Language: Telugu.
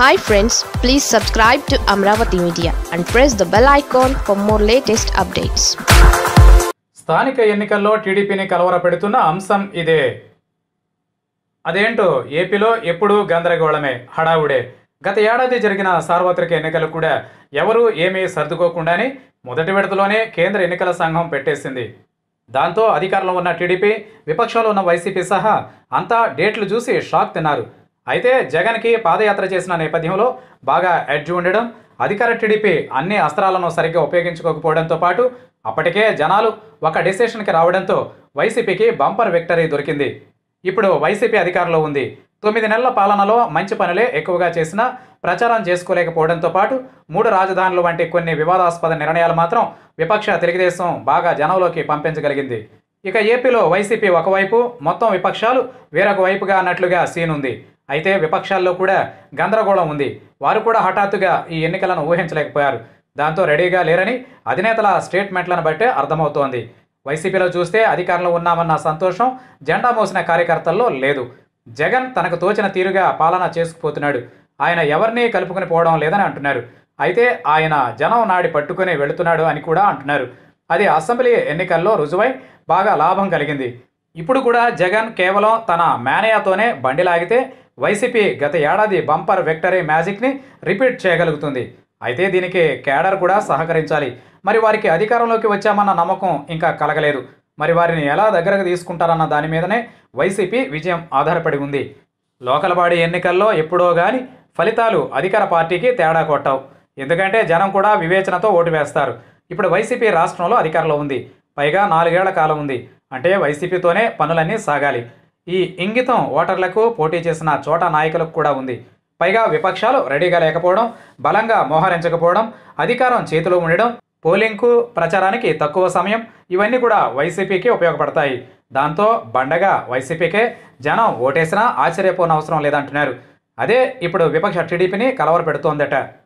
hi friends please subscribe to Amaravati media and press the bell icon for more latest updates స్థానిక ఎన్నికల్లో టీడీపీని కలవరపెడుతున్న అంశం ఇదే అదేంటో ఏపీలో ఎప్పుడూ గందరగోళమే హడావుడే గత ఏడాది జరిగిన సార్వత్రిక ఎన్నికలు కూడా ఎవరూ ఏమీ సర్దుకోకుండానే మొదటి విడతలోనే కేంద్ర ఎన్నికల సంఘం పెట్టేసింది దాంతో అధికారంలో ఉన్న టీడీపీ విపక్షంలో ఉన్న వైసీపీ సహా అంతా డేట్లు చూసి షాక్ తిన్నారు అయితే జగన్కి పాదయాత్ర చేసిన నేపథ్యంలో బాగా ఎడ్జ్ ఉండడం అధికార టీడీపీ అన్ని అస్త్రాలను సరిగ్గా ఉపయోగించుకోకపోవడంతో పాటు అప్పటికే జనాలు ఒక డెసిషన్కి రావడంతో వైసీపీకి బంపర్ విక్టరీ దొరికింది ఇప్పుడు వైసీపీ అధికారంలో ఉంది తొమ్మిది నెలల పాలనలో మంచి పనులే ఎక్కువగా చేసినా ప్రచారం చేసుకోలేకపోవడంతో పాటు మూడు రాజధానులు వంటి కొన్ని వివాదాస్పద నిర్ణయాలు మాత్రం విపక్ష తెలుగుదేశం బాగా జనంలోకి పంపించగలిగింది ఇక ఏపీలో వైసీపీ ఒకవైపు మొత్తం విపక్షాలు వేరొక వైపుగా అన్నట్లుగా సీన్ ఉంది అయితే విపక్షాల్లో కూడా గందరగోళం ఉంది వారు కూడా హఠాత్తుగా ఈ ఎన్నికలను ఊహించలేకపోయారు దాంతో రెడీగా లేరని అధినేతల స్టేట్మెంట్లను బట్టే అర్థమవుతోంది వైసీపీలో చూస్తే అధికారంలో ఉన్నామన్న సంతోషం జెండా మోసిన కార్యకర్తల్లో లేదు జగన్ తనకు తోచిన తీరుగా పాలన చేసుకుపోతున్నాడు ఆయన ఎవరినీ కలుపుకొని పోవడం లేదని అంటున్నారు అయితే ఆయన జనం నాడి పట్టుకొని వెళుతున్నాడు అని కూడా అంటున్నారు అది అసెంబ్లీ ఎన్నికల్లో రుజువై బాగా లాభం కలిగింది ఇప్పుడు కూడా జగన్ కేవలం తన మేనయాతోనే బండి లాగితే వైసీపీ గత ఏడాది బంపర్ విక్టరీ మ్యాజిక్ని రిపీట్ చేయగలుగుతుంది అయితే దీనికి కేడర్ కూడా సహకరించాలి మరి వారికి అధికారంలోకి వచ్చామన్న నమ్మకం ఇంకా కలగలేదు మరి వారిని ఎలా దగ్గరకు తీసుకుంటారన్న దాని మీదనే వైసీపీ విజయం ఆధారపడి ఉంది లోకల్ బాడీ ఎన్నికల్లో ఎప్పుడో కానీ ఫలితాలు అధికార పార్టీకి తేడా కొట్టవు ఎందుకంటే జనం కూడా వివేచనతో ఓటు వేస్తారు ఇప్పుడు వైసీపీ రాష్ట్రంలో అధికారంలో ఉంది పైగా నాలుగేళ్ల కాలం ఉంది అంటే వైసీపీతోనే పనులన్నీ సాగాలి ఈ ఇంగితం ఓటర్లకు పోటీ చేసిన చోట నాయకులకు కూడా ఉంది పైగా విపక్షాలు రెడీగా లేకపోవడం బలంగా మోహరించకపోవడం అధికారం చేతిలో ఉండడం పోలింగ్కు ప్రచారానికి తక్కువ సమయం ఇవన్నీ కూడా వైసీపీకి ఉపయోగపడతాయి దాంతో బండగా వైసీపీకే జనం ఓటేసినా ఆశ్చర్యపోనవసరం లేదంటున్నారు అదే ఇప్పుడు విపక్ష టీడీపీని కలవర పెడుతోందట